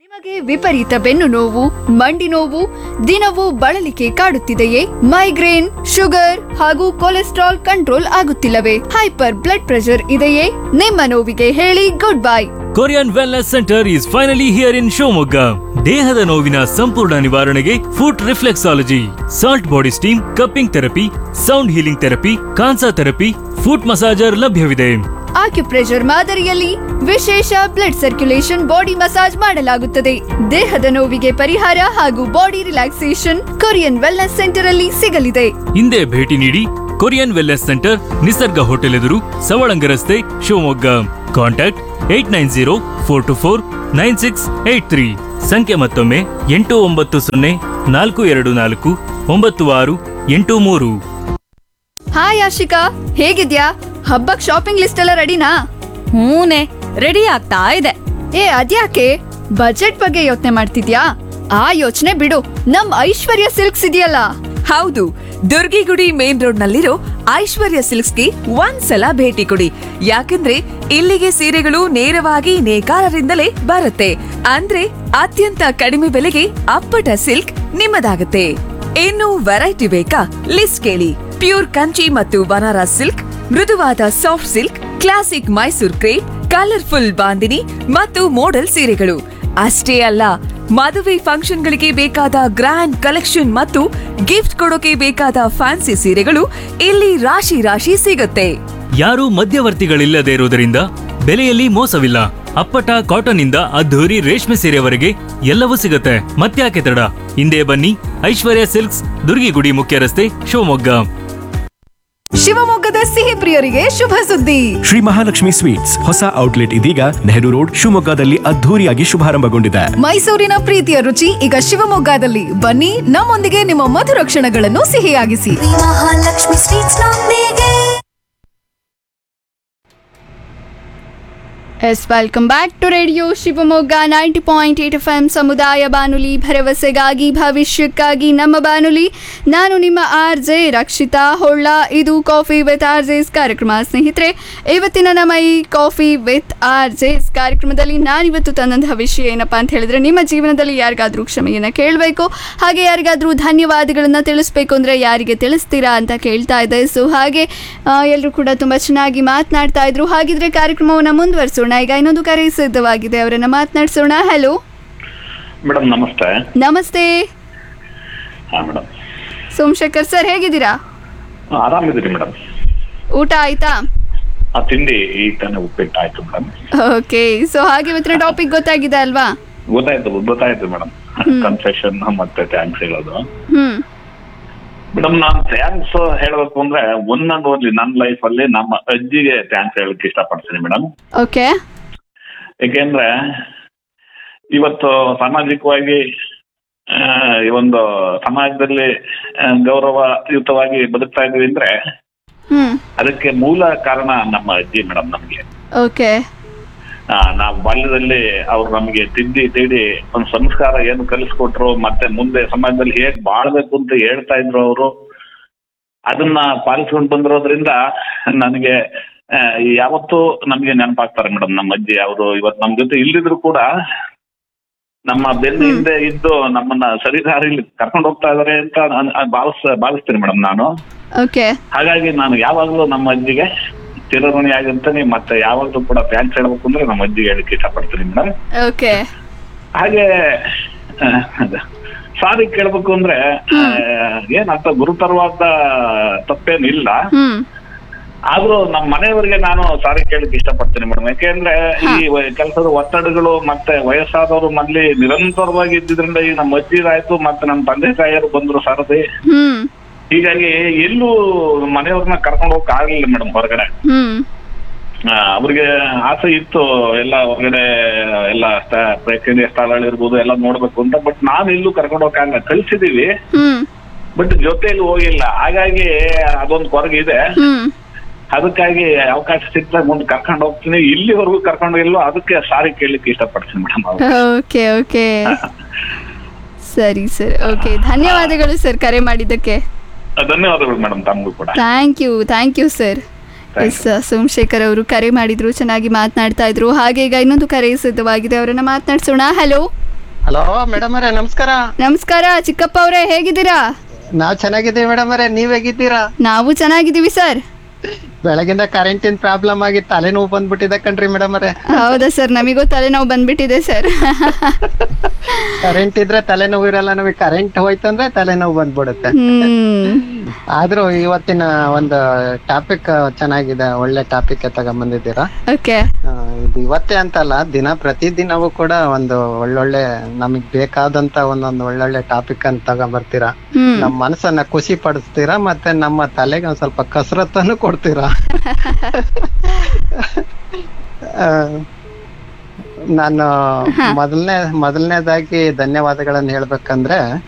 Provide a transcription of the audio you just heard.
ನಿಮಗೆ ವಿಪರೀತ ಬೆನ್ನು ನೋವು ಮಂಡಿ ನೋವು ದಿನವೂ ಬಳಲಿಕೆ ಕಾಡುತ್ತಿದೆಯೇ ಮೈಗ್ರೇನ್ ಶುಗರ್ ಹಾಗೂ ಕೊಲೆಸ್ಟ್ರಾಲ್ ಕಂಟ್ರೋಲ್ ಆಗುತ್ತಿಲ್ಲವೇ ಹೈಪರ್ ಬ್ಲಡ್ ಪ್ರೆಷರ್ ಇದೆಯೇ ನಿಮ್ಮ ನೋವಿಗೆ ಹೇಳಿ good bye Korean wellness centre is finally here in Shivamogga ದೇಹದ ನೋವಿನ ಸಂಪೂರ್ಣ ನಿವಾರಣೆಗೆ foot reflexology salt body steam cupping therapy sound healing therapy kansa therapy foot massager ಲಭ್ಯವಿದೆ ಆಕ್ಯುಪ್ರೆಷರ್ ಮಾದರಿಯಲ್ಲಿ ವಿಶೇಷ ಬ್ಲಡ್ ಸರ್ಕ್ಯುಲೇಷನ್ ಬಾಡಿ ಮಸಾಜ್ ಮಾಡಲಾಗುತ್ತದೆ ದೇಹದ ನೋವಿಗೆ ಪರಿಹಾರ ಹಾಗೂ body relaxation Korean wellness centre ಅಲ್ಲಿ ಸಿಗಲಿದೆ ಹಿಂದೆ ಭೇಟಿ ನೀಡಿ Korean wellness centre Nisarga hotel ಎದುರು ಸವಳಂಗ ರಸ್ತೆ Shivamogga contact eight nine zero four two four nine six eight three ಸಂಖ್ಯೆ ಮತ್ತೊಮ್ಮೆ ಎಂಟು ಒಂಬತ್ತು ಸೊನ್ನೆ ನಾಲ್ಕು ಎರಡು ನಾಲ್ಕು ಒಂಬತ್ತು ಆರು ಎಂಟು ಮೂರು ಹಾಯ್ ಆಶಿಕಾ ಹೇಗಿದ್ಯಾ ಹಬ್ಬಕ್ ಶಾಪಿಂಗ್ ಲಿಸ್ಟ್ ಎಲ್ಲ ರೆಡಿನಾ ಹೂನೆ ರೆಡಿ ಆಗ್ತಾ ಇದೆ ಏ ಅದ್ಯಾಕೆ ಬಜೆಟ್ ಬಗ್ಗೆ ಯೋಚನೆ ಮಾಡ್ತಿದ್ಯಾ ಆ ಯೋಚನೆ ಬಿಡು ನಮ್ ಐಶ್ವರ್ಯ ಸಿಲ್ಕ್ಸ್ ಇದೆಯಲ್ಲ ಹೌದು ದುರ್ಗಿಗುಡಿ ಮೇನ್ ರೋಡ್ ನಲ್ಲಿರೋ ಐಶ್ವರ್ಯ ಸಿಲ್ಕ್ಸ್ಗೆ ಒಂದ್ಸಲ ಭೇಟಿ ಕೊಡಿ ಯಾಕಂದ್ರೆ ಇಲ್ಲಿಗೆ ಸೀರೆಗಳು ನೇರವಾಗಿ ನೇಕಾರರಿಂದಲೇ ಬರುತ್ತೆ ಅಂದ್ರೆ ಅತ್ಯಂತ ಕಡಿಮೆ ಬೆಲೆಗೆ ಅಪ್ಪಟ ಸಿಲ್ಕ್ ನಿಮ್ಮದಾಗುತ್ತೆ ಇನ್ನು ವೆರೈಟಿ ಬೇಕಾ ಲಿಸ್ಟ್ ಕೇಳಿ ಪ್ಯೂರ್ ಕಂಚಿ ಮತ್ತು ಬನಾರಸ್ ಸಿಲ್ಕ್ ಮೃದುವಾದ soft silk classic Mysore crepe colourful bandhini ಮತ್ತು ಮೋಡಲ್ ಸೀರೆಗಳು ಅಷ್ಟೇ ಅಲ್ಲ ಮದುವೆ ಫಂಕ್ಷನ್ಗಳಿಗೆ ಬೇಕಾದ ಗ್ರ್ಯಾಂಡ್ ಕಲೆಕ್ಷನ್ ಮತ್ತು ಗಿಫ್ಟ್ ಕೊಡೋಕೆ ಬೇಕಾದ ಫ್ಯಾನ್ಸಿ ಸೀರೆಗಳು ಇಲ್ಲಿ ರಾಶಿ ರಾಶಿ ಸಿಗುತ್ತೆ ಯಾರೂ ಮಧ್ಯವರ್ತಿಗಳಿಲ್ಲದೆ ಇರುವುದರಿಂದ ಬೆಲೆಯಲ್ಲಿ ಮೋಸವಿಲ್ಲ ಅಪ್ಪಟ ಕಾಟನ್ ಇಂದ ಅದ್ಧೂರಿ ರೇಷ್ಮೆ ಸೀರೆವರೆಗೆ ಎಲ್ಲವೂ ಸಿಗುತ್ತೆ ಮತ್ತ್ಯಾಕೆ ತಡ ಹಿಂದೆ ಬನ್ನಿ ಐಶ್ವರ್ಯ ಸಿಲ್ಕ್ಸ್ ದುರ್ಗಿಗುಡಿ ಮುಖ್ಯ ರಸ್ತೆ ಶಿವಮೊಗ್ಗ ಶಿವಮೊಗ್ಗದ ಸಿಹಿ ಪ್ರಿಯರಿಗೆ ಶುಭ ಸುದ್ದಿ ಶ್ರೀ ಮಹಾಲಕ್ಷ್ಮಿ ಸ್ವೀಟ್ಸ್ ಹೊಸ ಔಟ್ಲೆಟ್ ಇದೀಗ ನೆಹರು ರೋಡ್ ಶಿವಮೊಗ್ಗದಲ್ಲಿ ಅದ್ಧೂರಿಯಾಗಿ ಶುಭಾರಂಭಗೊಂಡಿದೆ ಮೈಸೂರಿನ ಪ್ರೀತಿಯ ರುಚಿ ಈಗ ಶಿವಮೊಗ್ಗದಲ್ಲಿ ಬನ್ನಿ ನಮ್ಮೊಂದಿಗೆ ನಿಮ್ಮ ಮಧುರ ಕ್ಷಣಗಳನ್ನು ಸಿಹಿಯಾಗಿಸಿ ಶ್ರೀ ಮಹಾಲಕ್ಷ್ಮಿ ಸ್ವೀಟ್ಸ್ ನೊಂದಿಗೆ yes welcome back to radio Shivamogga ninety point eight F M ಸಮುದಾಯ ಬಾನುಲಿ ಭರವಸೆಗಾಗಿ ಭವಿಷ್ಯಕ್ಕಾಗಿ ನಮ್ಮ ಬಾನುಲಿ ನಾನು ನಿಮ್ಮ ಆರ್ ಜೆ ರಕ್ಷಿತಾ ಹೊಳ್ಳ ಇದು ಕಾಫಿ ವಿತ್ ಆರ್ ಜೆಸ್ ಕಾರ್ಯಕ್ರಮ ಸ್ನೇಹಿತರೆ ಇವತ್ತಿನ ನಮ್ಮ ಈ ಕಾಫಿ ವಿತ್ ಆರ್ ಜೆಸ್ ಕಾರ್ಯಕ್ರಮದಲ್ಲಿ ನಾನಿವತ್ತು ತಂದಂತಹ ವಿಷಯ ಏನಪ್ಪ ಅಂತ ಹೇಳಿದ್ರೆ ನಿಮ್ಮ ಜೀವನದಲ್ಲಿ ಯಾರಿಗಾದ್ರೂ ಕ್ಷಮೆಯನ್ನು ಕೇಳಬೇಕು ಹಾಗೆ ಯಾರಿಗಾದ್ರೂ ಧನ್ಯವಾದಗಳನ್ನು ತಿಳಿಸ್ಬೇಕು ಅಂದರೆ ಯಾರಿಗೆ ತಿಳಿಸ್ತೀರಾ ಅಂತ ಕೇಳ್ತಾ ಇದೆ ಸೊ ಹಾಗೆ ಎಲ್ಲರೂ ಕೂಡ ತುಂಬ ಚೆನ್ನಾಗಿ ಮಾತನಾಡ್ತಾ ಇದ್ರು ಹಾಗಿದ್ರೆ ಕಾರ್ಯಕ್ರಮವನ್ನು ಮುಂದುವರಿಸೋಣ ಈಗ ಇನ್ನೊಂದು ಕರೆ ಸಿದ್ಧವಾಗಿದೆ ಅವರನ್ನ ಮಾತನಾಡಿಸೋಣ ಹಲೋ ಮೇಡಮ್ ನಮಸ್ತೆ ನಮಸ್ತೆ ಹಾ ಮೇಡಮ್ ಸೋಮಶೇಖರ್ ಸರ್ ಹೇಗಿದ್ದೀರಾ ಆರಾಮಿದ್ದೀರಿ ಮೇಡಮ್ ಊಟ ಆಯ್ತಾ ಆ ತಿಂಡಿ ಈ ತಾನೇ ಉಪ್ಪಿಟ್ಟು ಆಯ್ತು ಮೇಡಮ್ ಓಕೆ ಸೊ ಹಾಗೆ ಇವತ್ತಿನ ಟಾಪಿಕ್ ಗೊತ್ತಾಗಿದೆ ಅಲ್ವಾ ಗೊತ್ತಾಯ್ತು ಗೊತ್ತಾಯ್ತು ಮೇಡಮ್ ಕನ್ಫೆಷನ್ ಮತ್ತೆ ಥ್ಯಾಂಕ್ಸ್ ಹೇಳೋದು ಹ್ಮ್ ಮೇಡಮ್ ನಾನು ಥ್ಯಾಂಕ್ಸ್ ಹೇಳಬೇಕು ಅಂದ್ರೆ ಒನ್ ಅಂಡ್ ಓನ್ಲಿ ನನ್ನ ಲೈಫ್ ಅಲ್ಲಿ ನಮ್ಮ ಅಜ್ಜಿಗೆ ಥ್ಯಾಂಕ್ಸ್ ಹೇಳಕ್ ಇಷ್ಟಪಡ್ತೀನಿ ಮೇಡಮ್ ಓಕೆ ಏಕೆಂದ್ರೆ ಇವತ್ತು ಸಾಮಾಜಿಕವಾಗಿ ಆ, ಈ ಒಂದು ಸಮಾಜದಲ್ಲಿ ಆ, ಗೌರವಯುತವಾಗಿ ಬದುಕ್ತಾ ಇದೀವಿ ಅಂದ್ರೆ ಹ್ಮ್ ಅದಕ್ಕೆ ಮೂಲ ಕಾರಣ ನಮ್ಮ ಅಜ್ಜಿ ಮೇಡಮ್ ನಮ್ಗೆ ಓಕೆ ಆ, ನಾವು ಬಾಲ್ಯದಲ್ಲಿ ಅವ್ರು ನಮಗೆ ತಿದ್ದಿ ತಿಡಿ ಒಂದು ಸಂಸ್ಕಾರ ಏನು ಕಲಿಸ್ಕೊಟ್ರು ಮತ್ತೆ ಮುಂದೆ ಸಮಾಜದಲ್ಲಿ ಹೇಗ್ ಬಾಳ್ಬೇಕು ಅಂತ ಹೇಳ್ತಾ ಇದ್ರು ಅವರು ಅದನ್ನ ಪಾಲಿಸ್ಕೊಂಡು ಬಂದಿರೋದ್ರಿಂದ ನನಗೆ ಆ, ಯಾವತ್ತೂ ನಮ್ಗೆ ನೆನಪಾಗ್ತಾರೆ ಮೇಡಮ್ ನಮ್ಮ ಅಜ್ಜಿ ಅವರು ಇವತ್ತು ನಮ್ ಜೊತೆ ಇಲ್ಲಿದ್ರು ಕೂಡ ನಮ್ಮ ಬೆನ್ನ ಹಿಂದೆ ಇದ್ದು ನಮ್ಮನ್ನ ಸರಿದಾರಿಲಿ ಕರ್ಕೊಂಡು ಹೋಗ್ತಾ ಇದಾರೆ ಅಂತ ನಾನ್ ಭಾವಿಸ್ ಭಾವಿಸ್ತೀನಿ ಮೇಡಮ್ ನಾನು ಓಕೆ ಹಾಗಾಗಿ ನಾನು ಯಾವಾಗಲೂ ನಮ್ಮ ಅಜ್ಜಿಗೆ ಚಿರಋಣಿ ಆಗಿರ್ತೀನಿ ಮತ್ತೆ ಯಾವಾಗಲೂ ಕೂಡ ಥ್ಯಾಂಕ್ಸ್ ಹೇಳ್ಬೇಕು ಅಂದ್ರೆ ನಮ್ಮ ಅಜ್ಜಿಗೆ ಹೇಳಕ್ ಇಷ್ಟಪಡ್ತೀನಿ ಮೇಡಮ್ ಓಕೆ ಹಾಗೆ ಸಾರಿ ಕೇಳ್ಬೇಕು ಅಂದ್ರೆ ಆ, ಏನಂತ ಗುರುತರವಾದ ತಪ್ಪೇನಿಲ್ಲ ಹ್ಮ್ ಆದ್ರೂ ನಮ್ಮ ಮನೆಯವರಿಗೆ ನಾನು ಸಾರಿ ಕೇಳಕ್ ಇಷ್ಟಪಡ್ತೀನಿ ಮೇಡಮ್ ಯಾಕೆಂದ್ರೆ ಈ ಕೆಲಸದ ಒತ್ತಡಗಳು ಮತ್ತೆ ವಯಸ್ಸಾದವರು ಮನೇಲಿ ನಿರಂತರವಾಗಿ ಇದ್ದಿದ್ರಿಂದ ಈಗ ನಮ್ಮ ಅಜ್ಜಿರಾಯ್ತು ಮತ್ತೆ ನಮ್ಮ ತಂದೆ ತಾಯಿಯರು ಬಂದ್ರು ಸಾರಥಿ ಹ್ಮ್ ಹೀಗಾಗಿ ಎಲ್ಲೂ ಮನೆಯವ್ರನ್ನ ಕರ್ಕೊಂಡು ಹೋಗಕ್ ಆಗ್ಲಿಲ್ಲ ಮೇಡಮ್ ಹೊರಗಡೆ ಹ್ಮ್ ಆ, ಅವ್ರಿಗೆ ಆಸೆ ಇತ್ತು ಎಲ್ಲ ಹೊರಗಡೆ ಎಲ್ಲ ಸ್ಥ- ಪ್ರೇಕ್ಷಣೀಯ ಸ್ಥಳಗಳಿರ್ಬೋದು ಎಲ್ಲ ನೋಡ್ಬೇಕು ಅಂತ ಬಟ್ ನಾನು ಎಲ್ಲೂ ಕರ್ಕೊಂಡು ಹೋಗಕ್ಕಾಗಲ್ಲ ಕಳ್ಸಿದೀವಿ ಹ್ಮ್ ಬಟ್ ಜೊತೆಲಿ ಹೋಗಿಲ್ಲ ಹಾಗಾಗಿ ಅದೊಂದು ಕೊರಗಿದೆ ಹ್ಮ್ ಅದಕ್ಕಾಗಿ ಅವಕಾಶ ಸಿಕ್ಕಿದಾಗ ಮುಂದೆ ಕರ್ಕೊಂಡು ಹೋಗ್ತೀನಿ ಇಲ್ಲಿವರೆಗೂ ಕರ್ಕೊಂಡು ಇಲ್ಲೋ ಅದಕ್ಕೆ ಸಾರಿ ಕೇಳಲಿಕ್ಕೆ ಇಷ್ಟಪಡ್ತೀನಿ ಮೇಡಮ್ ಅವ್ರು ಓಕೆ ಓಕೆ ಸರಿ ಸರ್ ಓಕೆ ಧನ್ಯವಾದಗಳು ಸರ್ ಕರೆ ಮಾಡಿದ್ದಕ್ಕೆ ಧನ್ಯವಾದಗಳು ಮೇಡಮ್ ತಮಗೂ ಕೂಡ thank you thank you sir yes Somashekhar ಅವರು ಕರೆ ಮಾಡಿದ್ರು ಚೆನ್ನಾಗಿ ಮಾತನಾಡ್ತಾ ಇದ್ರು ಹಾಗೆ ಈಗ ಇನ್ನೊಂದು ಕರೆ ಸಿದ್ಧವಾಗಿದೆ ಅವರನ್ನ ಮಾತನಾಡಿಸೋಣ ಹಲೋ ಹಲೋ ಮೇಡಮ್ ಅವರೇ ನಮಸ್ಕಾರ ನಮಸ್ಕಾರ ಚಿಕ್ಕಪ್ಪ ಅವರೇ ಹೇಗಿದ್ದೀರಾ ನಾವ್ ಚೆನ್ನಾಗಿದ್ದೀವಿ ಮೇಡಮ್ ಅವರೇ ನೀವ್ ಹೇಗಿದ್ದೀರಾ ನಾವು ಚೆನ್ನಾಗಿದ್ದೀವಿ ಸರ್ ಬೆಳಗಿಂದ ಕರೆಂಟಿನ ಪ್ರಾಬ್ಲಮ್ ಆಗಿ ತಲೆನೋವು ಬಂದ್ಬಿಟ್ಟಿದೆ ಕಣ್ರಿ ಮೇಡಮ್ ಅವರೇ ಹೌದಾ ಸರ್ ನಮಿಗೂ ತಲೆನೋವು ಬಂದ್ಬಿಟ್ಟಿದೆ ಸರ್ ಕರೆಂಟ್ ಇದ್ರೆ ತಲೆನೋವು ಇರಲ್ಲ ನಮಗೆ ಕರೆಂಟ್ ಹೋಯ್ತಂದ್ರೆ ತಲೆನೋವು ಬಂದ್ಬಿಡುತ್ತೆ ಹ್ಮ್ ಆದ್ರೂ ಇವತ್ತಿನ ಒಂದು ಟಾಪಿಕ್ ಚೆನ್ನಾಗಿದೆ ಒಳ್ಳೆ ಟಾಪಿಕ್ ತಗೊಂಬಂದಿದ್ದೀರಾ ಓಕೆ ಆ, ಇದು ಇವತ್ತೇ ಅಂತಲ್ಲ ದಿನ ಪ್ರತಿದಿನವೂ ಕೂಡ ಒಂದು ಒಳ್ಳೊಳ್ಳೆ ನಮಗ್ ಬೇಕಾದಂತ ಒಂದೊಂದು ಒಳ್ಳೊಳ್ಳೆ ಟಾಪಿಕ್ ಅಂತ ತಗೊಂಬರ್ತೀರಾ ಹ್ಮ್ ನಮ್ಮ ಮನಸ್ಸನ್ನ ಖುಷಿ ಪಡಿಸ್ತೀರಾ ಮತ್ತೆ ನಮ್ಮ ತಲೆಗೆ ಒಂದ್ ಸ್ವಲ್ಪ ಕಸರತ್ತನ್ನು ಕೊಡ್ತೀರಾ ಆ, ನಾನು ಮೊದಲನೇ ಮೊದಲನೇದಾಗಿ ಧನ್ಯವಾದಗಳನ್ನ ಹೇಳ್ಬೇಕಂದ್ರೆ